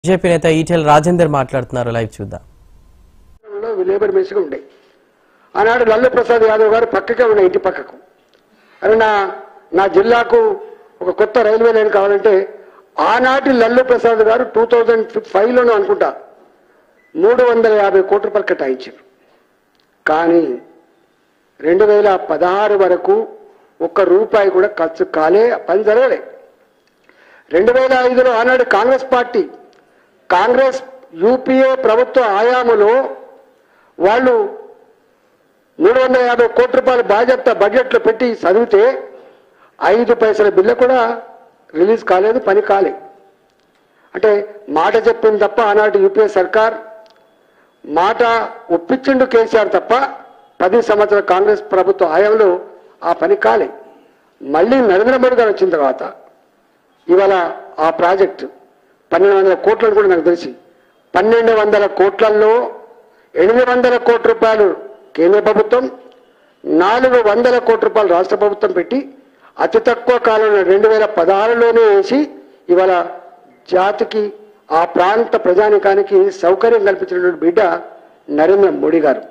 BJP నేత ఈటెల రాజేందర్ మాట్లాడుతున్నారు live చూద్దాం లో లేబర్ మెన్స్గా ఉండే ఆనాడు లల్లు ప్రసాద్ యాదవ్ గారు పక్కకే ఉండే ఇంటి పక్కకు అని నా నా జిల్లాకు ఒక కొత్త రైల్వే లైన్ కావాలంటే ఆనాటి లల్లు ప్రసాద్ గారు టూ థౌజండ్ ఫైవ్లోనూ అనుకుంటా మూడు వందల యాభై కోట్ల రూపాయలు కేటాయించారు కానీ రెండు వేల పదహారు వరకు ఒక్క రూపాయి కూడా ఖర్చు కాలే పని జరగలే రెండు వేల ఐదులో ఆనాడు కాంగ్రెస్ పార్టీ కాంగ్రెస్ యూపీఏ ప్రభుత్వ ఆయాములో వాళ్ళు మూడు వందల యాభై కోట్ల రూపాయల బాధ్యత బడ్జెట్లో పెట్టి చదివితే ఐదు పైసల బిల్లు కూడా రిలీజ్ కాలేదు పని కాలే అంటే మాట చెప్పింది తప్ప ఆనాటి యూపీఏ సర్కార్ మాట ఒప్పించిండు కేసీఆర్ తప్ప పది సంవత్సరాల కాంగ్రెస్ ప్రభుత్వ హయాంలో ఆ పని కాలే మళ్ళీ నరేంద్ర మోడీ గారు వచ్చిన తర్వాత ఇవాళ ఆ ప్రాజెక్టు పన్నెండు వందల కోట్లను కూడా నాకు తెలిసి పన్నెండు వందల కోట్లలో ఎనిమిది వందల కోట్ల రూపాయలు కేంద్ర ప్రభుత్వం నాలుగు వందల కోట్ల రూపాయలు రాష్ట్ర ప్రభుత్వం పెట్టి అతి తక్కువ కాలంలో రెండు వేల పదహారులోనే వేసి ఇవాళ జాతికి ఆ ప్రాంత ప్రజానికానికి సౌకర్యం కల్పించినటువంటి బిడ్డ నరేంద్ర మోడీ గారు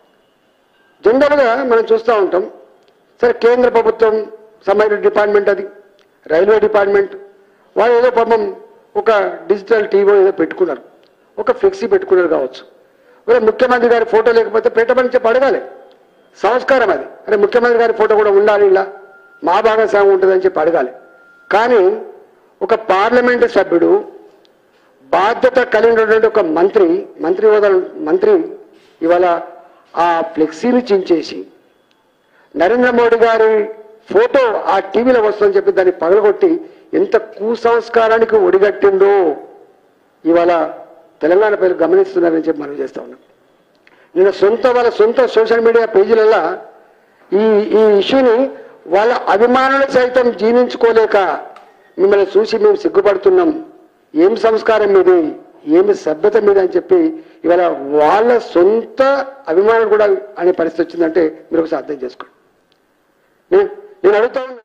జనరల్గా మనం చూస్తూ ఉంటాం సరే కేంద్ర ప్రభుత్వం సంబంధించిన డిపార్ట్మెంట్ అది రైల్వే డిపార్ట్మెంట్ వాళ్ళు ఏదో పాపం ఒక డిజిటల్ టీవీ ఏదో పెట్టుకున్నారు ఒక ఫ్లెక్సీ పెట్టుకున్నారు కావచ్చు ఒకవేళ ముఖ్యమంత్రి గారి ఫోటో లేకపోతే పెట్టమని చెప్పి అడగాలి సంస్కారం అది అరే ముఖ్యమంత్రి గారి ఫోటో కూడా ఉండాలి ఇలా మా భాగస్వామ్యం ఉంటుందని చెప్పి అడగాలి కానీ ఒక పార్లమెంటు సభ్యుడు బాధ్యత కలిగినటువంటి ఒక మంత్రి మంత్రి హోదా మంత్రి ఇవాళ ఆ ఫ్లెక్సీని చించేసి నరేంద్ర మోడీ గారి ఫోటో ఆ టీవీలో వస్తుందని చెప్పి దాన్ని పగలగొట్టి ఎంత కుసంస్కారానికి ఒడిగట్టిందో ఇవాళ తెలంగాణ ప్రజలు గమనిస్తున్నారని చెప్పి మనం చేస్తా ఉన్నాం నేను సొంత వాళ్ళ సొంత సోషల్ మీడియా పేజీలలో ఈ ఈ ఇష్యూని వాళ్ళ అభిమానులు సైతం జీర్ణించుకోలేక మిమ్మల్ని చూసి మేము సిగ్గుపడుతున్నాం ఏం సంస్కారం మీది ఏమి సభ్యత మీద అని చెప్పి ఇవాళ వాళ్ళ సొంత అభిమానులు కూడా అనే పరిస్థితి వచ్చిందంటే మీరు ఒకసారి అర్థం చేసుకోండి నేను నేను అడుగుతా ఉన్నా